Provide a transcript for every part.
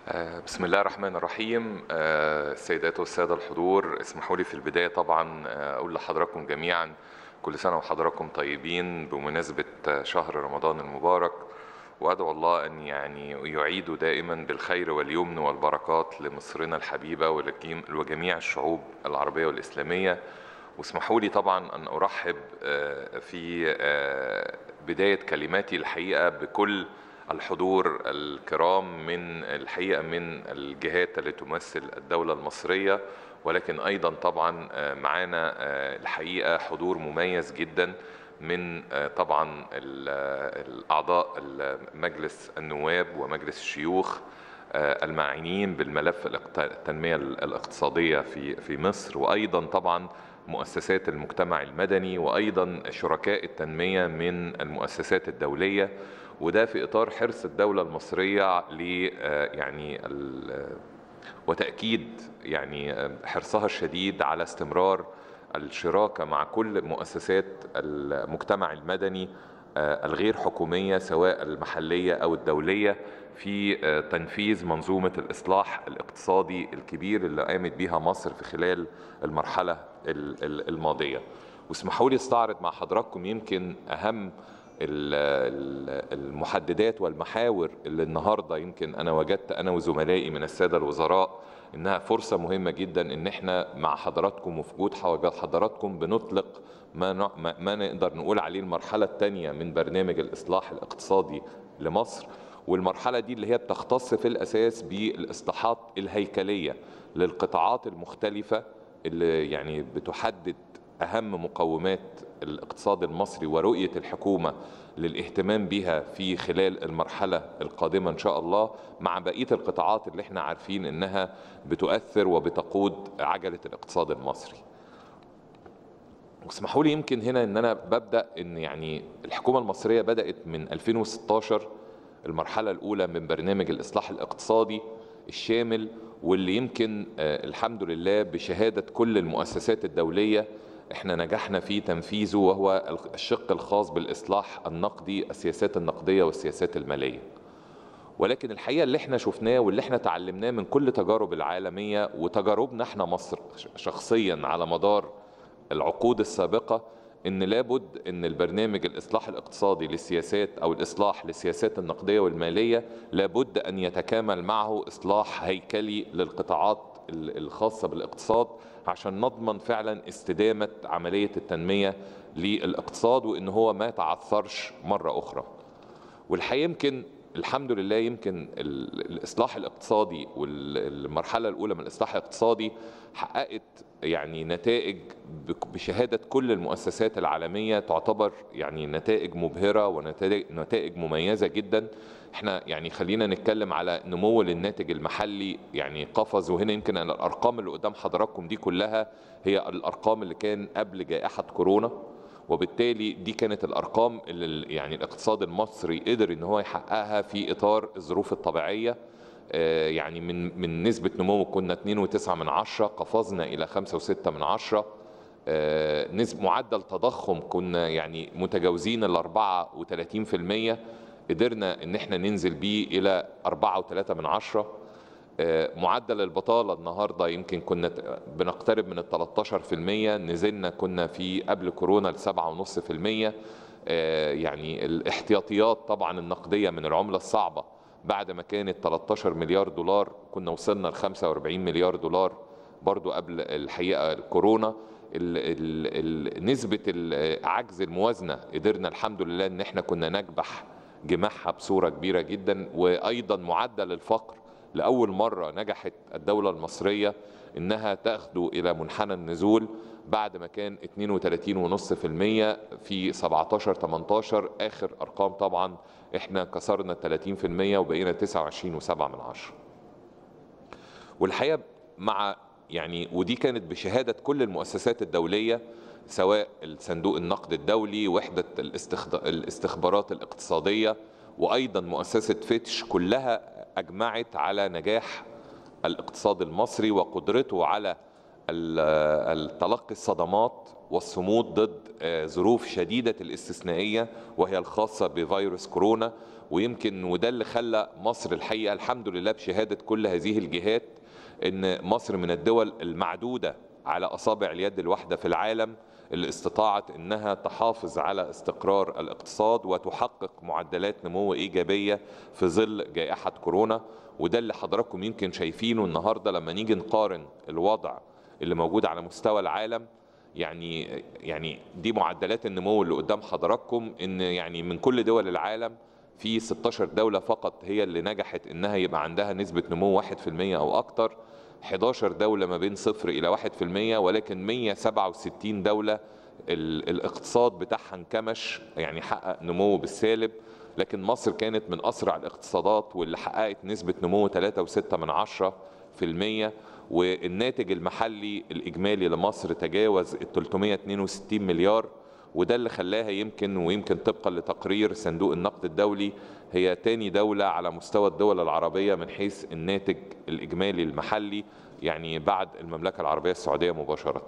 آه، بسم الله الرحمن الرحيم آه، السيدات والسادة الحضور اسمحوا لي في البداية طبعا آه، أقول لحضراتكم جميعا كل سنة وحضراتكم طيبين بمناسبة آه، شهر رمضان المبارك وأدعو الله أن يعني يعيد دائما بالخير واليمن والبركات لمصرنا الحبيبة ولجم- وجميع الشعوب العربية والإسلامية واسمحوا لي طبعا أن أرحب آه، في آه، بداية كلماتي الحقيقة بكل الحضور الكرام من الحقيقة من الجهات التي تمثل الدولة المصرية ولكن أيضا طبعا آه، معانا آه، الحقيقة حضور مميز جدا من آه، طبعا ال- الأعضاء مجلس النواب ومجلس الشيوخ آه، المعنيين بالملف الاقت- التنمية الاقتصادية في في مصر وأيضا طبعا مؤسسات المجتمع المدني وأيضا شركاء التنمية من المؤسسات الدولية وده في إطار حرص الدولة المصرية ل آه، يعني ال- وتأكيد يعني حرصها الشديد على استمرار الشراكة مع كل مؤسسات المجتمع المدني آه، الغير حكومية سواء المحلية أو الدولية في آه، تنفيذ منظومة الإصلاح الاقتصادي الكبير اللي قامت بها مصر في خلال المرحلة ال- ال- الماضية واسمحوا لي استعرض مع حضراتكم يمكن أهم ال- ال- المحددات والمحاور اللي النهارده يمكن انا وجدت انا وزملائي من الساده الوزراء انها فرصه مهمه جدا ان احنا مع حضراتكم وفي وجود حضراتكم بنطلق ما ن- ما- ما نقدر نقول عليه المرحله الثانيه من برنامج الاصلاح الاقتصادي لمصر والمرحله دي اللي هي بتختص في الاساس بالاصلاحات الهيكليه للقطاعات المختلفه اللي يعني بتحدد أهم مقومات الاقتصاد المصري ورؤية الحكومة للاهتمام بها في خلال المرحلة القادمة إن شاء الله مع بقية القطاعات اللي احنا عارفين إنها بتؤثر وبتقود عجلة الاقتصاد المصري واسمحوا لي يمكن هنا ان انا ببدا ان يعني الحكومه المصريه بدات من 2016 المرحله الاولى من برنامج الاصلاح الاقتصادي الشامل واللي يمكن آه، الحمد لله بشهاده كل المؤسسات الدوليه احنا نجحنا في تنفيذه وهو الشق الخاص بالاصلاح النقدي السياسات النقديه والسياسات الماليه ولكن الحقيقه اللي احنا شفناه واللي احنا تعلمناه من كل تجارب العالميه وتجاربنا احنا مصر شخصيا على مدار العقود السابقه ان لابد ان البرنامج الاصلاح الاقتصادي للسياسات او الاصلاح للسياسات النقديه والماليه لابد ان يتكامل معه اصلاح هيكلي للقطاعات ال- الخاصه بالاقتصاد عشان نضمن فعلا استدامه عمليه التنميه للاقتصاد وان هو ما تعثرش مره اخرى. والحقيقه يمكن الحمد لله يمكن ال- الاصلاح الاقتصادي والمرحله الاولى من الاصلاح الاقتصادي حققت يعني نتائج بك- بشهاده كل المؤسسات العالميه تعتبر يعني نتائج مبهره ونتائج نتائج مميزه جدا احنا يعني خلينا نتكلم على نمو للناتج المحلي يعني قفز وهنا يمكن أنا الارقام اللي قدام حضراتكم دي كلها هي الارقام اللي كان قبل جائحه كورونا وبالتالي دي كانت الارقام اللي ال- يعني الاقتصاد المصري قدر ان هو يحققها في اطار الظروف الطبيعيه آه، يعني من من نسبه نمو كنا 2.9 من عشرة قفزنا الى 5.6 من عشرة آه، نسب معدل تضخم كنا يعني متجاوزين ال 34% قدرنا ان احنا ننزل بيه الى 4.3 من عشرة آه، معدل البطالة النهاردة يمكن كنا ت- بنقترب من ال 13% نزلنا كنا في قبل كورونا ل 7.5% آه، يعني الاحتياطيات طبعا النقدية من العملة الصعبة بعد ما كانت 13 مليار دولار كنا وصلنا ل 45 مليار دولار برضو قبل الحقيقة الكورونا ال ال ال نسبة ال- عجز الموازنة قدرنا الحمد لله ان احنا كنا نكبح جماحها بصورة كبيرة جدا وايضا معدل الفقر لأول مرة نجحت الدولة المصرية إنها تاخده إلى منحنى النزول بعد ما كان 32.5% في 17 18 آخر أرقام طبعا إحنا كسرنا 30% وبقينا 29.7 من عشرة والحقيقة مع يعني ودي كانت بشهادة كل المؤسسات الدولية سواء الصندوق النقد الدولي وحدة الاستخد- الاستخبارات الاقتصادية وأيضا مؤسسة فيتش كلها أجمعت على نجاح الاقتصاد المصري وقدرته على تلقي الصدمات والصمود ضد ظروف شديدة الاستثنائية وهي الخاصة بفيروس كورونا ويمكن وده اللي خلى مصر الحقيقة الحمد لله بشهادة كل هذه الجهات ان مصر من الدول المعدودة على أصابع اليد الواحدة في العالم اللي استطاعت انها تحافظ على استقرار الاقتصاد وتحقق معدلات نمو ايجابيه في ظل جائحه كورونا وده اللي حضراتكم يمكن شايفينه النهارده لما نيجي نقارن الوضع اللي موجود على مستوى العالم يعني يعني دي معدلات النمو اللي قدام حضراتكم ان يعني من كل دول العالم في 16 دولة فقط هي اللي نجحت انها يبقى عندها نسبة نمو 1% او اكتر 11 دولة ما بين صفر الى 1% ولكن 167 دولة الاقتصاد بتاعها انكمش يعني حقق نمو بالسالب لكن مصر كانت من اسرع الاقتصادات واللي حققت نسبة نمو 3.6 من عشرة في المية والناتج المحلي الإجمالي لمصر تجاوز ال 362 مليار وده اللي خلاها يمكن ويمكن طبقا لتقرير صندوق النقد الدولي هي تاني دولة على مستوى الدول العربية من حيث الناتج الإجمالي المحلي يعني بعد المملكة العربية السعودية مباشرة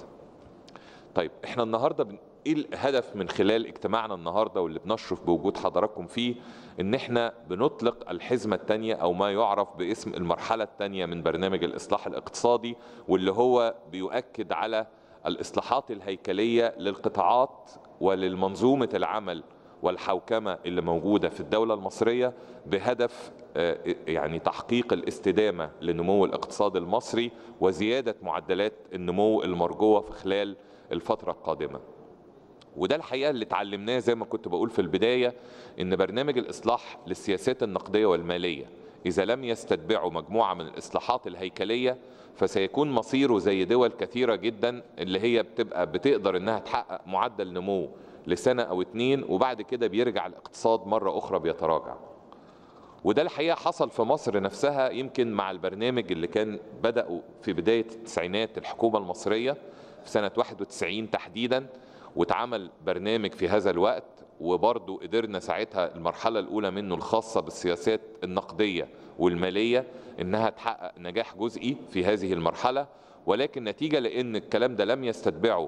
طيب احنا النهارده ايه الهدف من خلال اجتماعنا النهارده واللي بنشرف بوجود حضراتكم فيه ان احنا بنطلق الحزمه الثانيه او ما يعرف باسم المرحله الثانيه من برنامج الاصلاح الاقتصادي واللي هو بيؤكد على الاصلاحات الهيكليه للقطاعات وللمنظومه العمل والحوكمه اللي موجوده في الدوله المصريه بهدف يعني تحقيق الاستدامه لنمو الاقتصاد المصري وزياده معدلات النمو المرجوه في خلال الفتره القادمه. وده الحقيقه اللي اتعلمناه زي ما كنت بقول في البدايه ان برنامج الاصلاح للسياسات النقديه والماليه اذا لم يستتبعه مجموعه من الاصلاحات الهيكليه فسيكون مصيره زي دول كثيره جدا اللي هي بتبقى بتقدر انها تحقق معدل نمو لسنه او اتنين وبعد كده بيرجع الاقتصاد مره اخرى بيتراجع. وده الحقيقه حصل في مصر نفسها يمكن مع البرنامج اللي كان بداوا في بدايه التسعينات الحكومه المصريه في سنه 91 تحديدا واتعمل برنامج في هذا الوقت وبرضه قدرنا ساعتها المرحله الاولى منه الخاصه بالسياسات النقديه والماليه انها تحقق نجاح جزئي في هذه المرحله ولكن نتيجه لان الكلام ده لم يستتبعه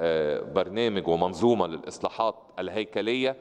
برنامج ومنظومه للاصلاحات الهيكليه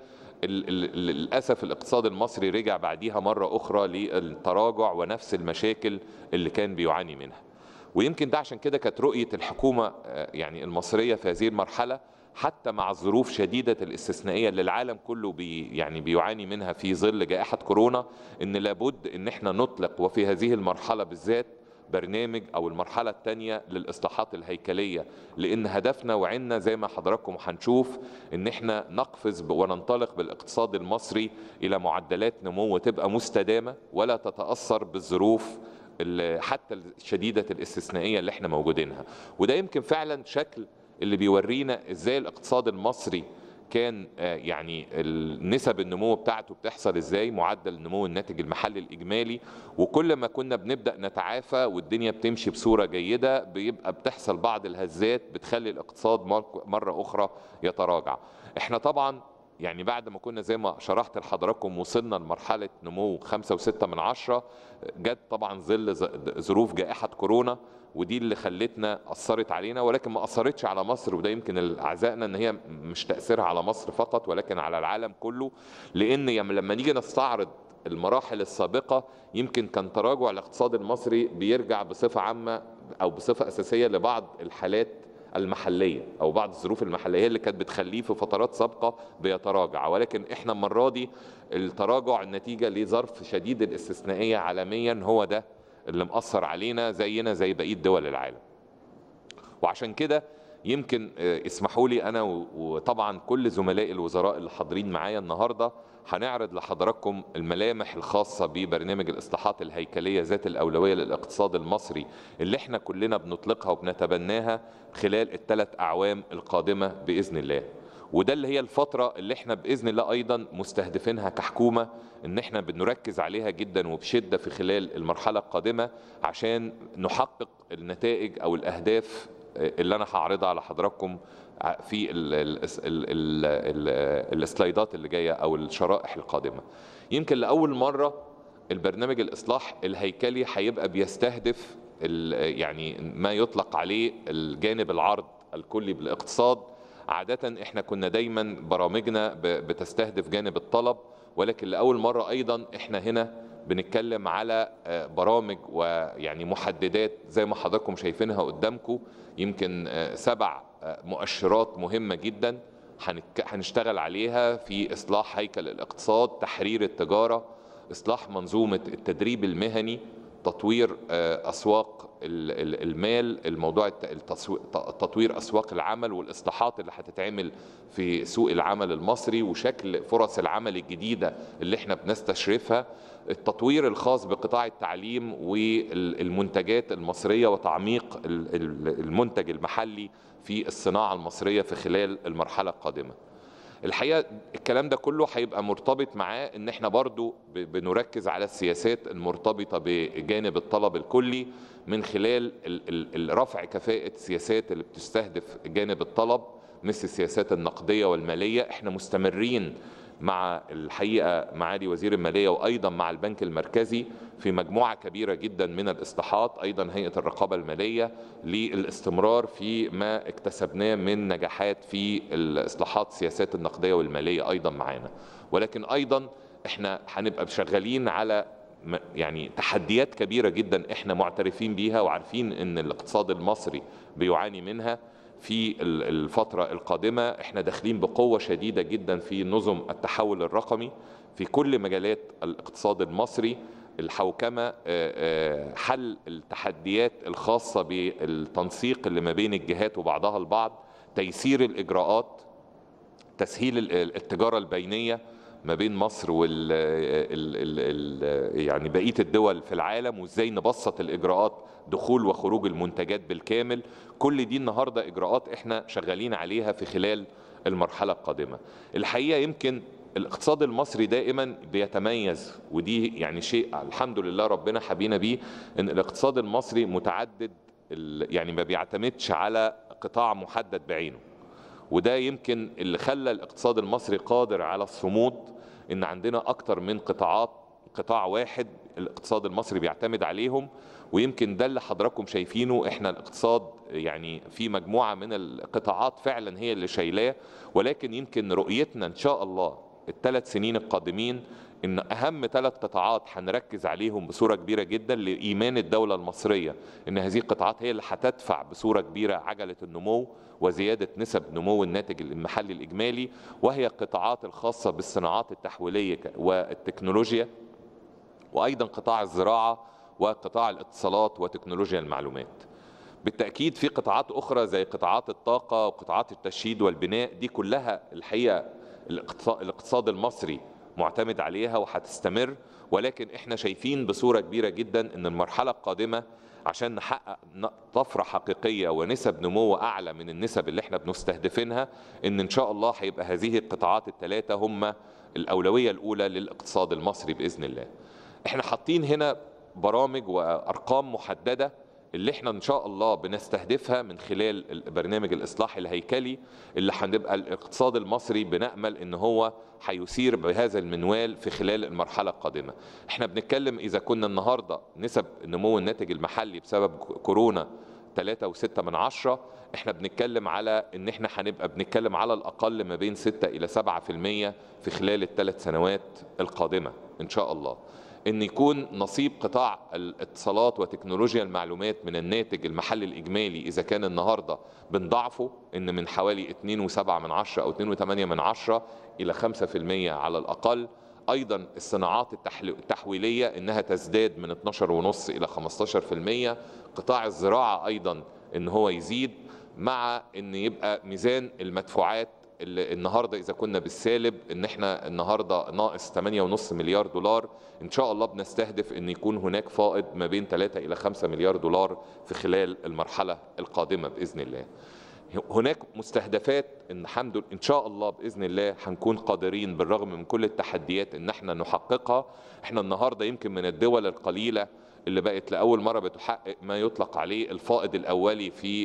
للاسف الاقتصاد المصري رجع بعديها مره اخرى للتراجع ونفس المشاكل اللي كان بيعاني منها ويمكن ده عشان كده كانت رؤيه الحكومه يعني المصريه في هذه المرحله حتى مع الظروف شديدة الاستثنائية اللي العالم كله بي يعني بيعاني منها في ظل جائحة كورونا ان لابد ان احنا نطلق وفي هذه المرحلة بالذات برنامج او المرحلة الثانية للاصلاحات الهيكلية لان هدفنا وعنا زي ما حضراتكم هنشوف ان احنا نقفز وننطلق بالاقتصاد المصري الى معدلات نمو تبقى مستدامة ولا تتأثر بالظروف حتى الشديدة الاستثنائية اللي احنا موجودينها وده يمكن فعلا شكل اللي بيورينا ازاي الاقتصاد المصري كان يعني نسب النمو بتاعته بتحصل ازاي معدل نمو الناتج المحلي الاجمالي وكل ما كنا بنبدا نتعافى والدنيا بتمشي بصوره جيده بيبقى بتحصل بعض الهزات بتخلي الاقتصاد مره اخرى يتراجع احنا طبعا يعني بعد ما كنا زي ما شرحت لحضراتكم وصلنا لمرحلة نمو خمسة وستة من عشرة جت طبعا ظل ظروف جائحة كورونا ودي اللي خلتنا أثرت علينا ولكن ما أثرتش على مصر وده يمكن أعزائنا إن هي مش تأثيرها على مصر فقط ولكن على العالم كله لأن لما نيجي نستعرض المراحل السابقة يمكن كان تراجع الاقتصاد المصري بيرجع بصفة عامة أو بصفة أساسية لبعض الحالات المحليه او بعض الظروف المحليه اللي كانت بتخليه في فترات سابقه بيتراجع ولكن احنا المره دي التراجع النتيجه لظرف شديد الاستثنائيه عالميا هو ده اللي مأثر علينا زينا زي بقيه دول العالم وعشان كده يمكن اسمحوا لي انا وطبعا كل زملائي الوزراء اللي حاضرين معايا النهارده هنعرض لحضراتكم الملامح الخاصة ببرنامج الإصلاحات الهيكلية ذات الأولوية للاقتصاد المصري اللي احنا كلنا بنطلقها وبنتبناها خلال الثلاث أعوام القادمة بإذن الله وده اللي هي الفترة اللي احنا بإذن الله أيضا مستهدفينها كحكومة إن احنا بنركز عليها جدا وبشدة في خلال المرحلة القادمة عشان نحقق النتائج أو الأهداف اللي أنا هعرضها على حضراتكم في ال ال ال ال السلايدات اللي جايه او الشرائح القادمه يمكن لاول مره البرنامج الاصلاح الهيكلي هيبقى بيستهدف يعني ما يطلق عليه الجانب العرض الكلي بالاقتصاد عادة احنا كنا دايما برامجنا بتستهدف جانب الطلب ولكن لأول مرة أيضا احنا هنا بنتكلم على برامج ويعني محددات زي ما حضراتكم شايفينها قدامكم يمكن سبع مؤشرات مهمة جدا هنشتغل عليها في إصلاح هيكل الاقتصاد تحرير التجارة إصلاح منظومة التدريب المهني تطوير أسواق المال الموضوع تطوير أسواق العمل والإصلاحات اللي هتتعمل في سوق العمل المصري وشكل فرص العمل الجديدة اللي احنا بنستشرفها التطوير الخاص بقطاع التعليم والمنتجات المصرية وتعميق المنتج المحلي في الصناعة المصرية في خلال المرحلة القادمة الحقيقة الكلام ده كله هيبقى مرتبط معاه ان احنا برضو بنركز على السياسات المرتبطة بجانب الطلب الكلي من خلال رفع كفاءة السياسات اللي بتستهدف جانب الطلب مثل السياسات النقدية والمالية احنا مستمرين مع الحقيقة معالي وزير المالية وأيضا مع البنك المركزي في مجموعة كبيرة جدا من الإصلاحات أيضا هيئة الرقابة المالية للاستمرار في ما اكتسبناه من نجاحات في الإصلاحات السياسات النقدية والمالية أيضا معانا ولكن أيضا احنا هنبقى شغالين على يعني تحديات كبيرة جدا احنا معترفين بيها وعارفين ان الاقتصاد المصري بيعاني منها في الفترة القادمة احنا داخلين بقوة شديدة جدا في نظم التحول الرقمي في كل مجالات الاقتصاد المصري الحوكمة حل التحديات الخاصة بالتنسيق اللي ما بين الجهات وبعضها البعض تيسير الإجراءات تسهيل التجارة البينية ما بين مصر وال ال ال يعني بقيه الدول في العالم وازاي نبسط الاجراءات دخول وخروج المنتجات بالكامل كل دي النهارده اجراءات احنا شغالين عليها في خلال المرحله القادمه الحقيقه يمكن الاقتصاد المصري دائما بيتميز ودي يعني شيء الحمد لله ربنا حبينا بيه ان الاقتصاد المصري متعدد يعني ما بيعتمدش على قطاع محدد بعينه وده يمكن اللي خلى الاقتصاد المصري قادر على الصمود ان عندنا اكتر من قطاعات قطاع واحد الاقتصاد المصري بيعتمد عليهم ويمكن ده اللي حضراتكم شايفينه احنا الاقتصاد يعني في مجموعه من القطاعات فعلا هي اللي شايلاه ولكن يمكن رؤيتنا ان شاء الله الثلاث سنين القادمين ان اهم ثلاث قطاعات هنركز عليهم بصوره كبيره جدا لايمان الدوله المصريه ان هذه القطاعات هي اللي هتدفع بصوره كبيره عجله النمو وزياده نسب نمو الناتج المحلي الاجمالي وهي القطاعات الخاصه بالصناعات التحويليه والتكنولوجيا وايضا قطاع الزراعه وقطاع الاتصالات وتكنولوجيا المعلومات بالتاكيد في قطاعات اخرى زي قطاعات الطاقه وقطاعات التشييد والبناء دي كلها الحقيقه الاقتصاد المصري معتمد عليها وهتستمر ولكن احنا شايفين بصورة كبيرة جدا ان المرحلة القادمة عشان نحقق طفرة حقيقية ونسب نمو اعلى من النسب اللي احنا بنستهدفينها ان ان شاء الله هيبقى هذه القطاعات الثلاثة هم الاولوية الاولى للاقتصاد المصري باذن الله احنا حاطين هنا برامج وارقام محددة اللي احنا ان شاء الله بنستهدفها من خلال البرنامج الاصلاح الهيكلي اللي هنبقى الاقتصاد المصري بنامل ان هو هيسير بهذا المنوال في خلال المرحله القادمه. احنا بنتكلم اذا كنا النهارده نسب نمو الناتج المحلي بسبب كورونا 3.6 من عشرة احنا بنتكلم على ان احنا هنبقى بنتكلم على الاقل ما بين 6 الى 7% في خلال الثلاث سنوات القادمه ان شاء الله. ان يكون نصيب قطاع الاتصالات وتكنولوجيا المعلومات من الناتج المحلي الاجمالي اذا كان النهارده بنضعفه ان من حوالي 2.7 من عشرة او 2.8 من عشرة الى 5% على الاقل ايضا الصناعات التحويليه انها تزداد من 12.5 الى 15% قطاع الزراعه ايضا ان هو يزيد مع ان يبقى ميزان المدفوعات اللي النهارده اذا كنا بالسالب ان احنا النهارده ناقص 8.5 مليار دولار ان شاء الله بنستهدف ان يكون هناك فائض ما بين 3 الى 5 مليار دولار في خلال المرحله القادمه باذن الله. هناك مستهدفات ان الحمد لله ان شاء الله باذن الله هنكون قادرين بالرغم من كل التحديات ان احنا نحققها احنا النهارده يمكن من الدول القليله اللي بقت لاول مره بتحقق ما يطلق عليه الفائض الاولي في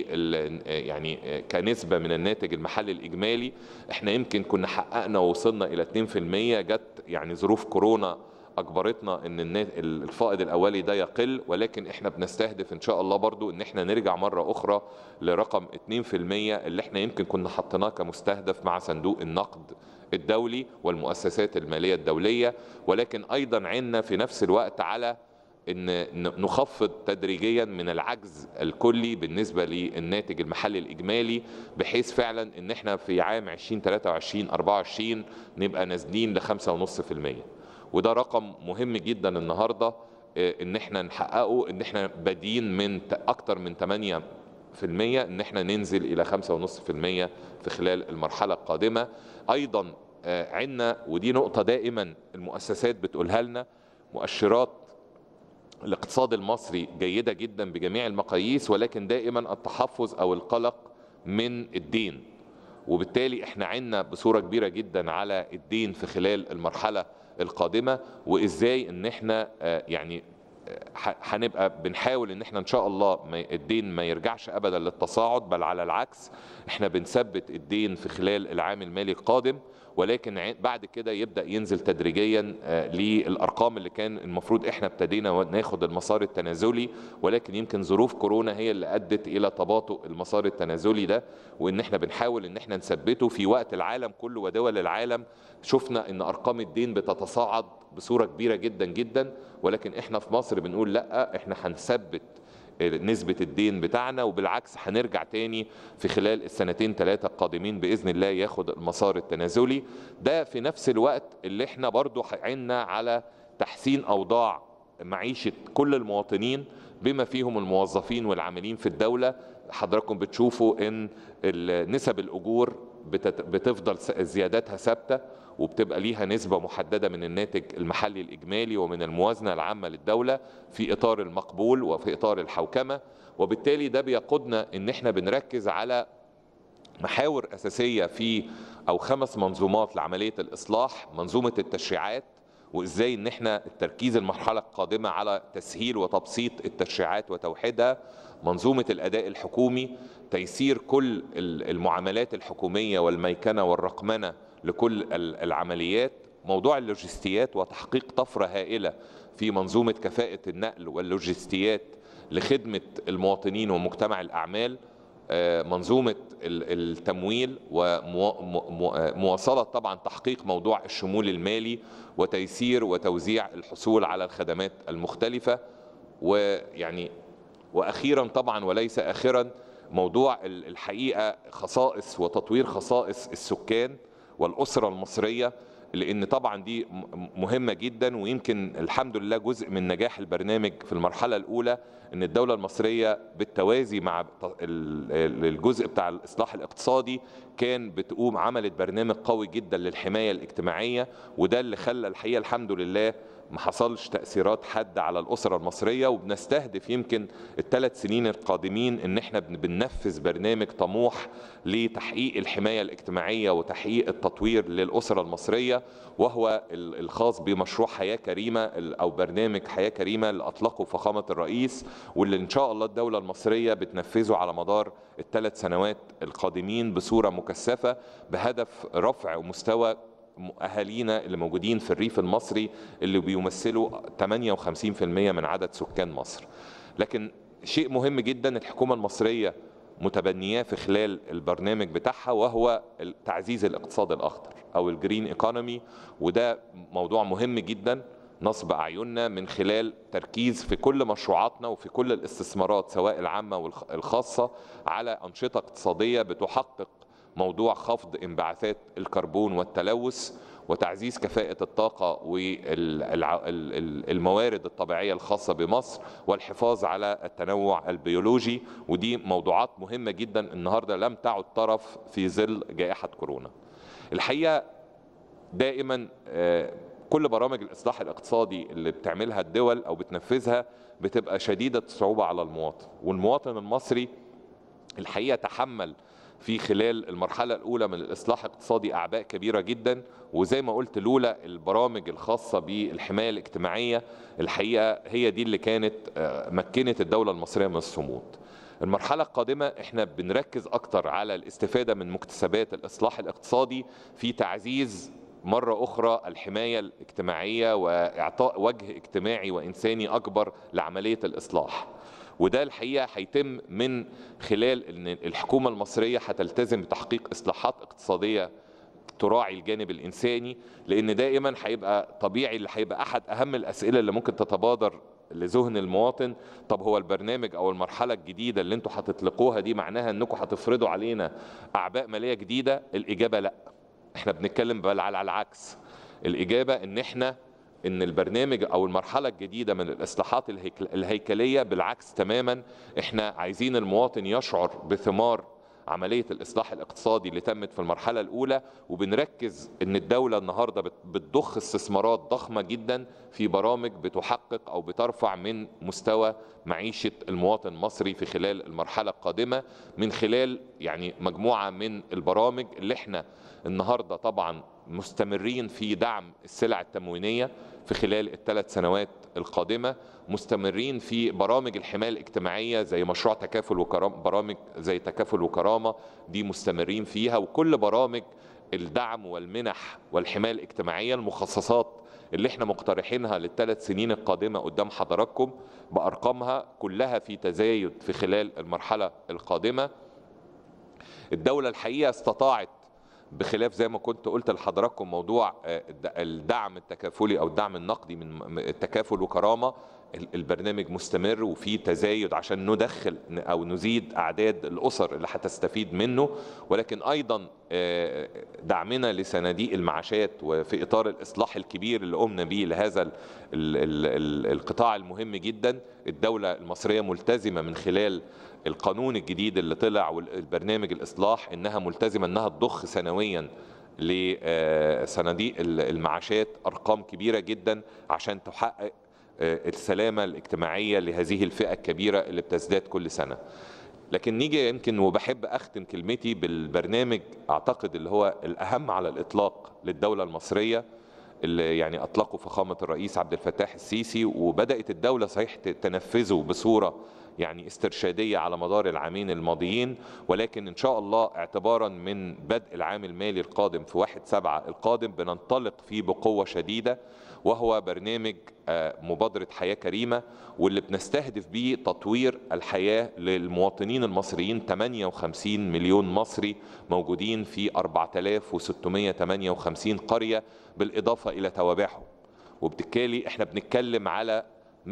يعني كنسبه من الناتج المحلي الاجمالي احنا يمكن كنا حققنا ووصلنا الى 2% جت يعني ظروف كورونا اجبرتنا ان النا- الفائض الاولي ده يقل ولكن احنا بنستهدف ان شاء الله برضو ان احنا نرجع مره اخرى لرقم 2% اللي احنا يمكن كنا حطيناه كمستهدف مع صندوق النقد الدولي والمؤسسات الماليه الدوليه ولكن ايضا عنا في نفس الوقت على ان ن- نخفض تدريجيا من العجز الكلي بالنسبه للناتج المحلي الاجمالي بحيث فعلا ان احنا في عام 2023 24 نبقى نازلين ل 5.5% وده رقم مهم جدا النهارده آه، ان احنا نحققه ان احنا بادين من ت- اكتر من 8 في المية ان احنا ننزل الى خمسة ونص في المية في خلال المرحلة القادمة ايضا آه، عنا ودي نقطة دائما المؤسسات بتقولها لنا مؤشرات الاقتصاد المصري جيدة جدا بجميع المقاييس ولكن دائما التحفظ او القلق من الدين وبالتالي احنا عنا بصورة كبيرة جدا على الدين في خلال المرحلة القادمة وازاي ان احنا آه، يعني ح- هنبقى بنحاول ان احنا ان شاء الله ما- الدين ما يرجعش ابدا للتصاعد بل على العكس احنا بنثبت الدين في خلال العام المالي القادم ولكن ع- بعد كده يبدا ينزل تدريجيا آه، للارقام اللي كان المفروض احنا ابتدينا ناخد المسار التنازلي ولكن يمكن ظروف كورونا هي اللي ادت الى تباطؤ المسار التنازلي ده وان احنا بنحاول ان احنا نثبته في وقت العالم كله ودول العالم شفنا ان ارقام الدين بتتصاعد بصوره كبيره جدا جدا ولكن احنا في مصر بنقول لا احنا هنثبت نسبة الدين بتاعنا وبالعكس هنرجع تاني في خلال السنتين ثلاثة القادمين بإذن الله ياخد المسار التنازلي ده في نفس الوقت اللي احنا برضو عنا على تحسين أوضاع معيشة كل المواطنين بما فيهم الموظفين والعاملين في الدولة حضراتكم بتشوفوا ان ال- نسب الأجور بتت- بتفضل س- زياداتها ثابتة وبتبقى ليها نسبة محددة من الناتج المحلي الإجمالي ومن الموازنة العامة للدولة في إطار المقبول وفي إطار الحوكمة وبالتالي ده بيقودنا إن إحنا بنركز على محاور أساسية في أو خمس منظومات لعملية الإصلاح منظومة التشريعات وإزاي إن إحنا التركيز المرحلة القادمة على تسهيل وتبسيط التشريعات وتوحيدها منظومة الأداء الحكومي تيسير كل ال- المعاملات الحكومية والميكنة والرقمنة لكل ال- العمليات موضوع اللوجستيات وتحقيق طفرة هائلة في منظومة كفاءة النقل واللوجستيات لخدمة المواطنين ومجتمع الأعمال آه، منظومة ال- التمويل ومواصلة طبعا تحقيق موضوع الشمول المالي وتيسير وتوزيع الحصول على الخدمات المختلفة ويعني واخيرا طبعا وليس اخرا موضوع ال- الحقيقه خصائص وتطوير خصائص السكان والاسره المصريه لان طبعا دي م- مهمه جدا ويمكن الحمد لله جزء من نجاح البرنامج في المرحله الاولى ان الدوله المصريه بالتوازي مع ت- ال- ال- الجزء بتاع الاصلاح الاقتصادي كان بتقوم عملت برنامج قوي جدا للحمايه الاجتماعيه وده اللي خلى الحقيقه الحمد لله ما حصلش تأثيرات حد على الأسرة المصرية وبنستهدف يمكن الثلاث سنين القادمين إن إحنا بن- بننفذ برنامج طموح لتحقيق الحماية الاجتماعية وتحقيق التطوير للأسرة المصرية وهو ال- الخاص بمشروع حياة كريمة ال- أو برنامج حياة كريمة اللي أطلقه فخامة الرئيس واللي إن شاء الله الدولة المصرية بتنفذه على مدار الثلاث سنوات القادمين بصورة مكثفة بهدف رفع مستوى اهالينا اللي موجودين في الريف المصري اللي بيمثلوا 58% من عدد سكان مصر لكن شيء مهم جدا الحكومه المصريه متبنياه في خلال البرنامج بتاعها وهو تعزيز الاقتصاد الاخضر او الجرين ايكونومي وده موضوع مهم جدا نصب اعيننا من خلال تركيز في كل مشروعاتنا وفي كل الاستثمارات سواء العامه والخاصه على انشطه اقتصاديه بتحقق موضوع خفض انبعاثات الكربون والتلوث وتعزيز كفاءة الطاقة والموارد الطبيعية الخاصة بمصر والحفاظ على التنوع البيولوجي ودي موضوعات مهمة جدا النهاردة لم تعد طرف في ظل جائحة كورونا الحقيقة دائما آه، كل برامج الإصلاح الاقتصادي اللي بتعملها الدول أو بتنفذها بتبقى شديدة الصعوبة على المواطن والمواطن المصري الحقيقة تحمل في خلال المرحلة الأولى من الإصلاح الاقتصادي أعباء كبيرة جدا وزي ما قلت لولا البرامج الخاصة بالحماية الاجتماعية الحقيقة هي دي اللي كانت آه، مكنت الدولة المصرية من الصمود المرحلة القادمة احنا بنركز أكتر على الاستفادة من مكتسبات الإصلاح الاقتصادي في تعزيز مرة أخرى الحماية الاجتماعية وإعطاء وجه اجتماعي وإنساني أكبر لعملية الإصلاح وده الحقيقة هيتم من خلال أن الحكومة المصرية هتلتزم بتحقيق إصلاحات اقتصادية تراعي الجانب الإنساني لأن دائما هيبقى طبيعي اللي هيبقى أحد أهم الأسئلة اللي ممكن تتبادر لذهن المواطن طب هو البرنامج او المرحله الجديده اللي انتوا هتطلقوها دي معناها انكم هتفرضوا علينا اعباء ماليه جديده الاجابه لا احنا بنتكلم بل على العكس الاجابه ان احنا ان البرنامج او المرحله الجديده من الاصلاحات الهيكل الهيكليه بالعكس تماما احنا عايزين المواطن يشعر بثمار عملية الإصلاح الاقتصادي اللي تمت في المرحلة الأولى وبنركز أن الدولة النهاردة بتضخ استثمارات ضخمة جدا في برامج بتحقق أو بترفع من مستوى معيشة المواطن المصري في خلال المرحلة القادمة من خلال يعني مجموعة من البرامج اللي احنا النهاردة طبعا مستمرين في دعم السلع التموينية في خلال الثلاث سنوات القادمة مستمرين في برامج الحماية الاجتماعية زي مشروع تكافل وكرامة برامج زي تكافل وكرامة دي مستمرين فيها وكل برامج الدعم والمنح والحماية الاجتماعية المخصصات اللي احنا مقترحينها للثلاث سنين القادمة قدام حضراتكم بأرقامها كلها في تزايد في خلال المرحلة القادمة الدولة الحقيقة استطاعت بخلاف زي ما كنت قلت لحضراتكم موضوع الدعم التكافلي او الدعم النقدي من التكافل وكرامه البرنامج مستمر وفي تزايد عشان ندخل او نزيد اعداد الاسر اللي هتستفيد منه ولكن ايضا دعمنا لصناديق المعاشات وفي اطار الاصلاح الكبير اللي قمنا به لهذا القطاع المهم جدا الدوله المصريه ملتزمه من خلال القانون الجديد اللي طلع والبرنامج الاصلاح انها ملتزمه انها تضخ سنويا لصناديق المعاشات ارقام كبيره جدا عشان تحقق السلامه الاجتماعيه لهذه الفئه الكبيره اللي بتزداد كل سنه. لكن نيجي يمكن وبحب اختم كلمتي بالبرنامج اعتقد اللي هو الاهم على الاطلاق للدوله المصريه اللي يعني اطلقه فخامه الرئيس عبد الفتاح السيسي وبدات الدوله صحيح تنفذه بصوره يعني استرشاديه على مدار العامين الماضيين ولكن ان شاء الله اعتبارا من بدء العام المالي القادم في 1 7 القادم بننطلق فيه بقوه شديده وهو برنامج مبادره حياه كريمه واللي بنستهدف بيه تطوير الحياه للمواطنين المصريين 58 مليون مصري موجودين في 4658 قريه بالاضافه الى توابعهم وبالتالي احنا بنتكلم على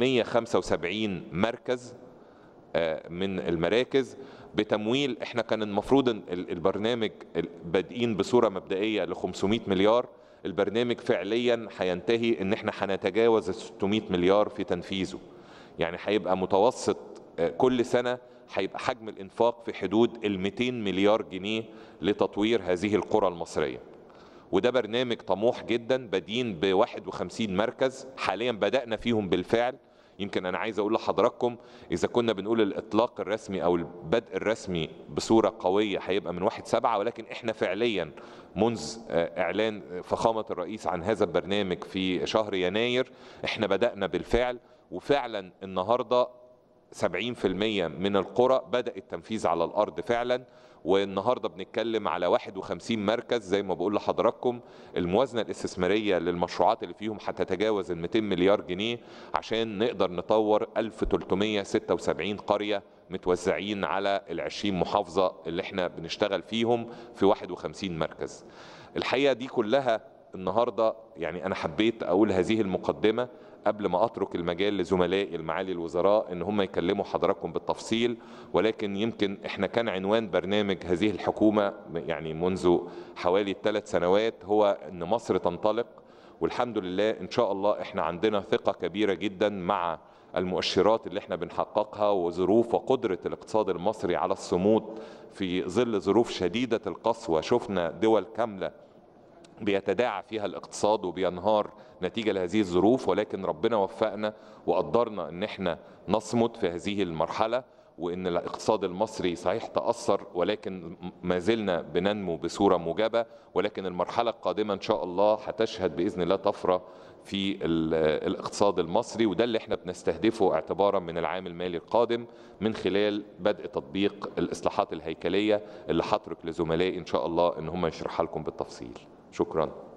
175 مركز من المراكز بتمويل احنا كان المفروض البرنامج بادئين بصوره مبدئيه ل 500 مليار البرنامج فعليا هينتهي ان احنا هنتجاوز ال 600 مليار في تنفيذه يعني هيبقى متوسط كل سنه هيبقى حجم الانفاق في حدود ال 200 مليار جنيه لتطوير هذه القرى المصريه وده برنامج طموح جدا بادين ب 51 مركز حاليا بدانا فيهم بالفعل يمكن انا عايز اقول لحضراتكم اذا كنا بنقول الاطلاق الرسمي او البدء الرسمي بصوره قويه هيبقى من 1 7 ولكن احنا فعليا منذ اعلان فخامه الرئيس عن هذا البرنامج في شهر يناير احنا بدانا بالفعل وفعلا النهارده 70% من القرى بدا التنفيذ على الارض فعلا والنهارده بنتكلم على 51 مركز زي ما بقول لحضراتكم الموازنه الاستثماريه للمشروعات اللي فيهم هتتجاوز ال 200 مليار جنيه عشان نقدر نطور 1376 قريه متوزعين على ال 20 محافظه اللي احنا بنشتغل فيهم في 51 مركز. الحقيقه دي كلها النهارده يعني انا حبيت اقول هذه المقدمه قبل ما اترك المجال لزملائي المعالي الوزراء ان هم يكلموا حضراتكم بالتفصيل ولكن يمكن احنا كان عنوان برنامج هذه الحكومه يعني منذ حوالي ثلاث سنوات هو ان مصر تنطلق والحمد لله ان شاء الله احنا عندنا ثقه كبيره جدا مع المؤشرات اللي احنا بنحققها وظروف وقدره الاقتصاد المصري على الصمود في ظل ظروف شديده القسوه شفنا دول كامله بيتداعى فيها الاقتصاد وبينهار نتيجه لهذه الظروف ولكن ربنا وفقنا وقدرنا ان احنا نصمد في هذه المرحله وان الاقتصاد المصري صحيح تاثر ولكن ما زلنا بننمو بصوره موجبه ولكن المرحله القادمه ان شاء الله هتشهد باذن الله طفره في الاقتصاد المصري وده اللي احنا بنستهدفه اعتبارا من العام المالي القادم من خلال بدء تطبيق الاصلاحات الهيكليه اللي هترك لزملائي ان شاء الله ان هم يشرحها لكم بالتفصيل شكرا